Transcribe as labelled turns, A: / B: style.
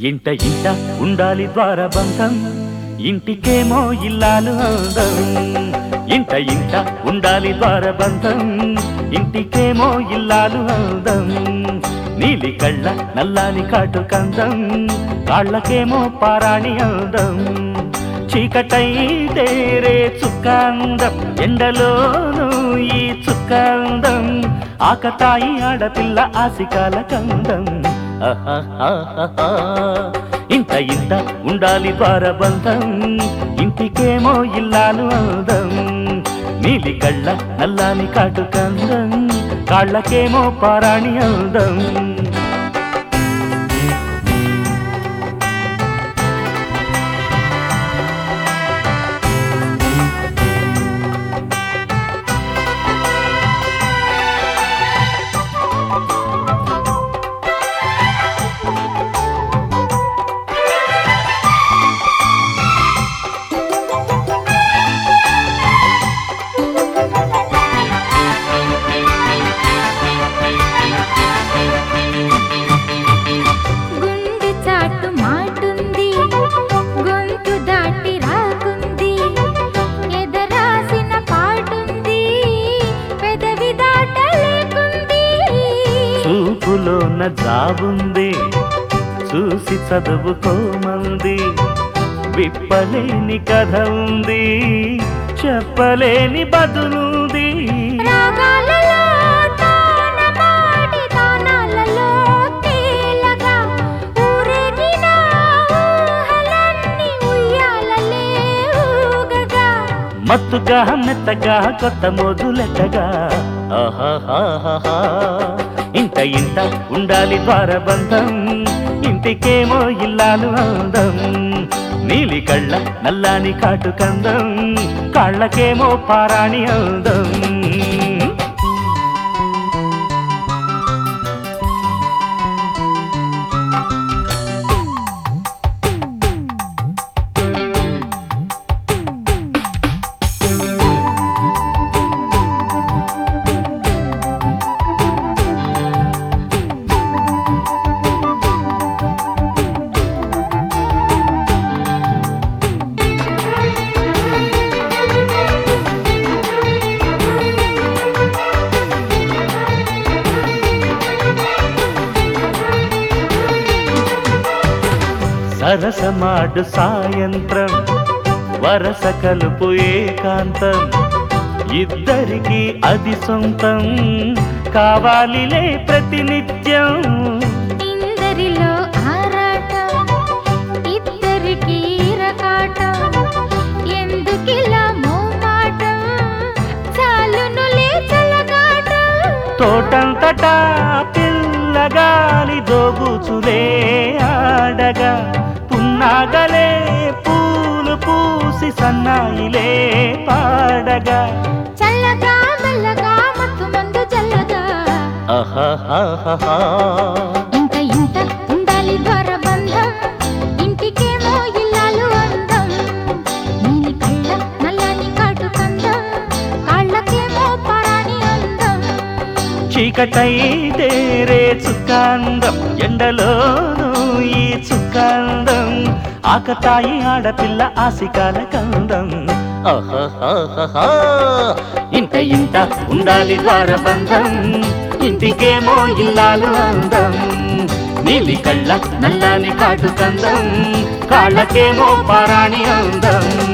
A: ఇంట ఇంట ఉండాలి ద్వారబంధం ఇంటికేమో ఇల్లాలు అందం ఇంట ఇంట ఉండాలి ద్వారబంధం ఇంటికేమో ఇల్లాలు అందం నీలి కళ్ళ నల్లాని కాటు కందం కాళ్ళకేమో పారాణి అందం చీకటైతే రే చుక్కందం ఎండలోను ఈ చుక్కందం ఆకతాయి ఆడపిల్ల ఆసికాల కందం అహహహహ. ఇంత ఇంత ఉండాలి ద్వారబంధం ఇంటికేమో ఇల్లాలు అందం నీలి కళ్ళ నల్లాని కాటు కందం కాళ్ళకేమో పారాణి అందం
B: గుండె చాటు మాటుంది గొంతు దాటి రాకుంది ఎదరాసిన పాటుంది పెదవి దాటలేకుంది
A: చూపులోన జాబుంది చూసి చదువుకోమంది విప్పలేని కథ ఉంది చెప్పలేని బదులుంది
B: రాగాలలో తానమాడి తానాలలో తేలగా ఊరేగిన ఊహలన్నీ ఉయ్యాలలే ఊగగా
A: మత్తుగా మెత్తగా కొత్త మోజులెట్టగా ఆహాహాహా. ఇంత ఇంత ఉండాలి ద్వారబంధం ఇంటికేమో ఇల్లాలు అందం నీలి కళ్ళ నల్లాని కాటు కందం కాళ్ళకేమో పారాణి అందం సరసమాడు సాయంత్రం వరస కలుపు ఏకాంతం ఇద్దరికి అది సొంతం కావాలిలే ప్రతినిత్యం
B: ఇందరిలో ఆరాటం ఇద్దరికి రకాటం ఎందుకిలా మోమాటం చాలునులే చలగాటం
A: తోటంతటా పిల్లగాలి దోగుచులే ఆడగా పున్నాగలే పూలు పూసి సన్నాయిలే పాడగా
B: చల్లగా మెల్లగా మత్తు మందు చల్లగా
A: అహహహహా.
B: ఇంత ఇంత ఉండాలి ద్వారబంధం ఇంటికేమో ఇల్లాలు అందం నీలి కళ్ళ నల్లని కాటు కందం కాళ్ళకేమో పరాణి అందం
A: చీకటైతే రే చుక్కాందం ఎండలోను ఈ చుక్కాందం ఆకతాయి ఆడపిల్ల ఆసికాల కందం అహహహహా. ఇంత ఇంత ఉండాలి ద్వారబంధం ఇంటికేమో ఇల్లాలు అందం నీలి కళ్ళ నల్లని కాటు కందం కాళ్ళకేమో పారాణి అందం